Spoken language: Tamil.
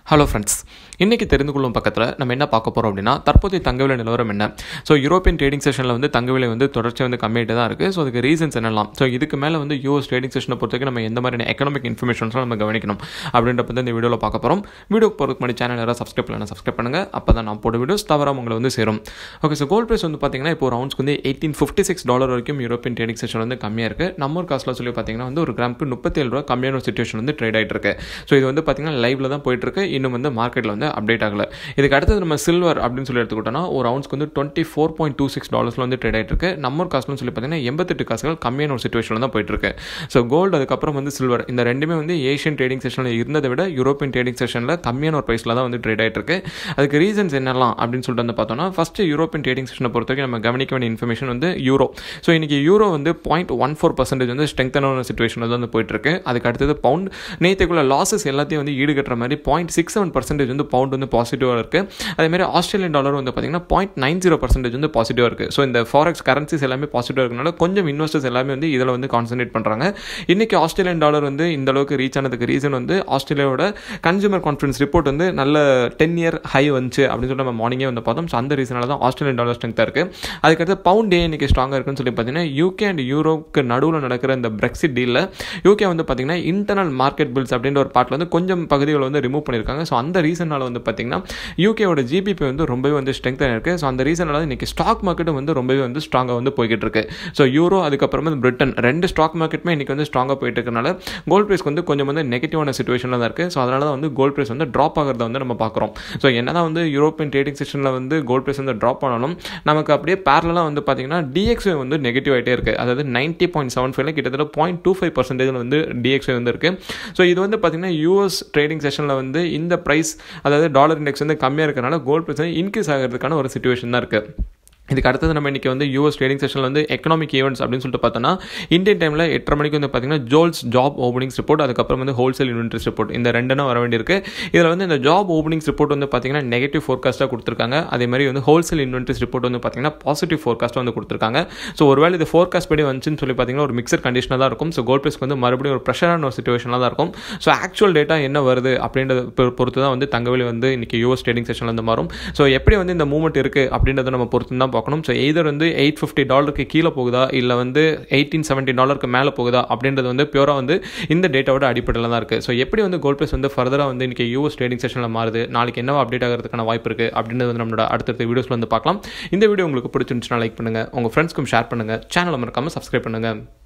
ஹலோ ஃப்ரெண்ட்ஸ் இன்றைக்கி தெரிந்து கொள்ளும் பக்கத்தில் நம்ம என்ன பார்க்க போகிறோம் அப்படின்னா தற்போதைய தங்க விலை நிலவரம் என்ன ஸோ யூரோப்பியன் ட்ரேடிங் செஷனில் வந்து தங்க விலை வந்து தொடர்ச்சியாக வந்து கம்மியாகிட்டு தான் இருக்குது ஸோ அதுக்கு ரீசன்ஸ் என்னலாம் ஸோ இதுக்கு மேலே வந்து யூஎஸ் ட்ரேடிங் செஷனை பொறுத்தவரைக்கும் நம்ம எந்த மாதிரியான எக்கனாமிக் இன்ஃபர்மேஷன்ஸ்லாம் நம்ம கவனிக்கணும் அப்படின்ற பற்றி இந்த வீடியோவில் பார்க்க போகிறோம் வீடியோ போகிறதுக்கு முன்னாடி சேனல் யாராவது சப்ஸ்கிரைப் பண்ணலாம் சப்ஸ்கிரைப் பண்ணுங்கள் அப்போ தான் நான் போட வீடியோஸ் தவறாம உங்களை வந்து சேரும் ஓகே ஸோ கோல்ட் ப்ரைஸ் வந்து பார்த்தீங்கன்னா இப்போ ரவுண்ட்ஸ்க்கு வந்து எயிட்டீன் ஃபிஃப்டி சிக்ஸ் டாலர் வரைக்கும் யூரோப்பியன் ட்ரேடிங் செஷன் வந்து கம்மியாக இருக்குது நம்ம ஒரு காஸ்ட்டில் சொல்லி பார்த்தீங்கன்னா வந்து ஒரு கிராமுக்கு முப்பத்தேழு ரூபா கம்மியான ஒரு சுச்சுவேஷன் வந்து ட்ரேட் ஆகிட்டு இருக்கு ஸோ இது வந்து பார்த்தீங்கன்னா லைவ்ல தான் போயிட்டு இருக்கு இன்னும் வந்து மார்க்கெட்டில் வந்து அப்டேட் ஆகல இதுக்கு அடுத்தது நம்ம சில்வர் அப்படின்னு சொல்லி எடுத்துக்கிட்டோம்னா ஒரு அவுன்ஸ்க்கு வந்து twenty four point two six டாலர்ஸில் வந்து ட்ரேட் ஆகிட்டு இருக்கு நம்ம காஸ்ட்னு சொல்லி பார்த்தீங்கன்னா எண்பத்தெட்டு காசுகள் கம்மியான ஒரு சுச்சுவேஷனில் தான் போயிட்டு இருக்கு ஸோ கோல்டு அதுக்கப்புறம் வந்து சில்வர் இந்த ரெண்டுமே வந்து ஏஷியன் ட்ரேடிங் செஷனில் இருந்ததை விட யூரோப்பியன் ட்ரேடிங் செஷனில் கம்மியான ஒரு ப்ரைஸில் தான் வந்து ட்ரேட் ஆகிட்டு இருக்கு அதுக்கு ரீசன்ஸ் என்னலாம் அப்படின்னு சொல்லிட்டு வந்து பார்த்தோம்னா ஃபர்ஸ்ட் யூரோப்பியன் ட்ரேடிங் செஷனை பொறுத்த வரைக்கும் நம்ம கவனிக்க வேண்டிய இன்ஃபர்மேஷன் வந்து யூரோ ஸோ இன்னைக்கு யூரோ வந்து பாயிண்ட் ஒன் ஃபோர் பர்சன்டேஜ் வந்து ஸ்ட்ரெங்தனான சுச்சுவேஷனில் தான் வந்து போயிட்டு இருக்கு அதுக்கு அடுத்தது பவுண்ட் நேற்றுக்குள்ள லாசஸ் எல்லாத்தையும் வந்து ஈடுகட்டுற மாதிரி பாயிண்ட் சிக்ஸ் செவன் பர்சன்டேஜ் வந்து பவுண்ட் வந்து பாசிட்டிவாக இருக்குது அதேமாதிரி ஆஸ்திரேலியன் டாலர் வந்து பார்த்தீங்கன்னா பாயிண்ட் நைன் ஜீரோ பர்சன்டேஜ் வந்து பாசிட்டிவாக இருக்குது ஸோ இந்த ஃபாரெக்ஸ் கரன்சிஸ் எல்லாமே பாசிட்டிவாக இருக்கனால கொஞ்சம் இன்வெஸ்டர்ஸ் எல்லாமே வந்து இதில் வந்து கான்சன்ட்ரேட் பண்ணுறாங்க இன்றைக்கி ஆஸ்திரேலியன் டாலர் வந்து இந்த அளவுக்கு ரீச் ஆனதுக்கு ரீசன் வந்து ஆஸ்திரேலியாவோட கன்சூமர் கான்ஃபிடன்ஸ் ரிப்போர்ட் வந்து நல்ல டென் இயர் ஹை வந்துச்சு அப்படின்னு சொல்லி நம்ம மார்னிங்கே வந்து பார்த்தோம் ஸோ அந்த ரீசனால தான் ஆஸ்திரேலியன் டாலர் ஸ்ட்ரென்த்தாக இருக்குது அதுக்கடுத்து பவுண்ட் டே இன்னைக்கு ஸ்ட்ராங்காக இருக்குன்னு சொல்லி பார்த்தீங்கன்னா யூகே அண்ட் யூரோக்கு நடுவில் நடக்கிற இந்த பிரெக்சிட் டீலில் யூகே வந்து பார்த்தீங்கன்னா இன்டர்னல் மார்க்கெட் பில்ஸ் அப்படின்ற ஒரு பார்ட்டில் வந்து கொஞ்சம் பகுதிகளை வந்து ரிமூவ் பண்ணியிருக்காங்க ஸோ அந்த ரீசனால் வந்து பார்த்தீங்கன்னா யூகேவோட ஜிபிபி வந்து ரொம்பவே வந்து ஸ்ட்ரெங்காக இருக்குது ஸோ அந்த ரீசனால இன்னைக்கு ஸ்டாக் மார்க்கெட்டும் வந்து ரொம்பவே வந்து ஸ்ட்ராங்காக வந்து போய்கிட்டு இருக்கு ஸோ யூரோ அதுக்கப்புறமா பிரிட்டன் ரெண்டு ஸ்டாக் மார்க்கெட்டுமே இன்னைக்கு வந்து ஸ்ட்ராங்காக போயிட்டு இருக்கனால கோல்ட் ப்ரைஸ் வந்து கொஞ்சம் வந்து நெகட்டிவான சுச்சுவேஷனில் தான் இருக்குது ஸோ அதனால தான் வந்து கோல்ட் ப்ரைஸ் வந்து ட்ராப் ஆகிறத வந்து நம்ம பார்க்குறோம் ஸோ என்னதான் வந்து யூரோப்பியன் ட்ரேடிங் செஷனில் வந்து கோல்ட் ப்ரைஸ் வந்து ட்ராப் ஆனாலும் நமக்கு அப்படியே பேரலாக வந்து பார்த்தீங்கன்னா டிஎக்ஸ்ஐ வந்து நெகட்டிவ் ஆகிட்டே இருக்குது அதாவது நைன்ட்டி பாயிண்ட் செவன் ஃபைவ்ல கிட்டத்தட்ட பாயிண்ட் டூ ஃபைவ் பர்சன்டேஜில் வந்து டிஎக்ஸ்ஐ வந்து இருக்குது ஸோ இது வந்து பார்த்தீங்கன்னா யூஎஸ் ட்ரேடிங் செஷனில் வந்து இந்த ப்ரைஸ் அதாவது டாலர் இண்டெக்ஸ் வந்து கம்மியாக இருக்கிறனால கோல்ட் ப்ரைஸ் வந்து இன்க்ரீஸ் ஆகிறதுக்கான ஒரு சுச்சுவேஷன் தான் இருக்குது இதுக்கு அடுத்தது நம்ம இன்றைக்கி வந்து யூஎஸ் ட்ரேடிங் செஷனில் வந்து எக்கனாமிக் ஈவெண்ட்ஸ் அப்படின்னு சொல்லிட்டு பார்த்தோன்னா இந்தியன் டைமில் எட்டரை மணிக்கு வந்து பார்த்தீங்கன்னா ஜோல்ஸ் ஜாப் ஓப்பனிங்ஸ் ரிப்போர்ட் அதுக்கப்புறம் வந்து ஹோல்சேல் இன்வென்ட்ரிஸ் ரிப்போர்ட் இந்த ரெண்டும் வர வேண்டியிருக்கு இதில் வந்து இந்த ஜாப் ஓப்பனிங்ஸ் ரிப்போர்ட் வந்து பார்த்தீங்கன்னா நெகட்டிவ் ஃபோர்காஸ்ட்டாக கொடுத்துருக்காங்க அதே மாதிரி வந்து ஹோல்சேல் இன்வென்ட்ரிஸ் ரிப்போர்ட் வந்து பார்த்தீங்கன்னா பாசிட்டிவ் ஃபோர்காஸ்ட்டாக வந்து கொடுத்துருக்காங்க ஸோ ஒருவேளை இது ஃபோர்காஸ்ட் படி வந்துச்சுன்னு சொல்லி பார்த்தீங்கன்னா ஒரு மிக்சர் கண்டிஷனாக தான் இருக்கும் ஸோ கோல்ட் ப்ரைஸ்க்கு வந்து மறுபடியும் ஒரு ப்ரெஷரான ஒரு சுச்சுவேஷனாக தான் இருக்கும் ஸோ ஆக்சுவல் டேட்டா என்ன வருது அப்படின்றத பொறுத்து தான் வந்து தங்கவெளி வந்து இன்றைக்கி யூஎஸ் ட்ரேடிங் செஷனில் வந்து மாறும் ஸோ எப்படி வந்து இந்த மூவ்மெண்ட் இருக்குது அப்படின்றத நம்ம பொறுத்து தான் பார்க்கணும் ஸோ எய்தர் வந்து எயிட் ஃபிஃப்டி டாலருக்கு கீழே போகுதா இல்லை வந்து எயிட்டீன் செவன்ட்டி டாலருக்கு மேலே போகுதா அப்படின்றது வந்து பியூராக வந்து இந்த டேட்டாவோட அடிப்படையில் தான் இருக்குது ஸோ எப்படி வந்து கோல்ட் ப்ரைஸ் வந்து ஃபர்தராக வந்து இன்றைக்கி யூஎஸ் ட்ரேடிங் செஷனில் மாறுது நாளைக்கு என்ன அப்டேட் ஆகிறதுக்கான வாய்ப்பு இருக்குது அப்படின்றது வந்து நம்மளோட அடுத்தடுத்த வீடியோஸில் வந்து பார்க்கலாம் இந்த வீடியோ உங்களுக்கு பிடிச்சிருந்துச்சுன்னா லைக் பண்ணுங்கள் உங்கள் ஃப்ரெண்ட்ஸ்க்கும் ஷேர் பண்ணுங்கள் சேனலை மறக்காமல் சப்ஸ்கிரைப் பண்ணுங்கள்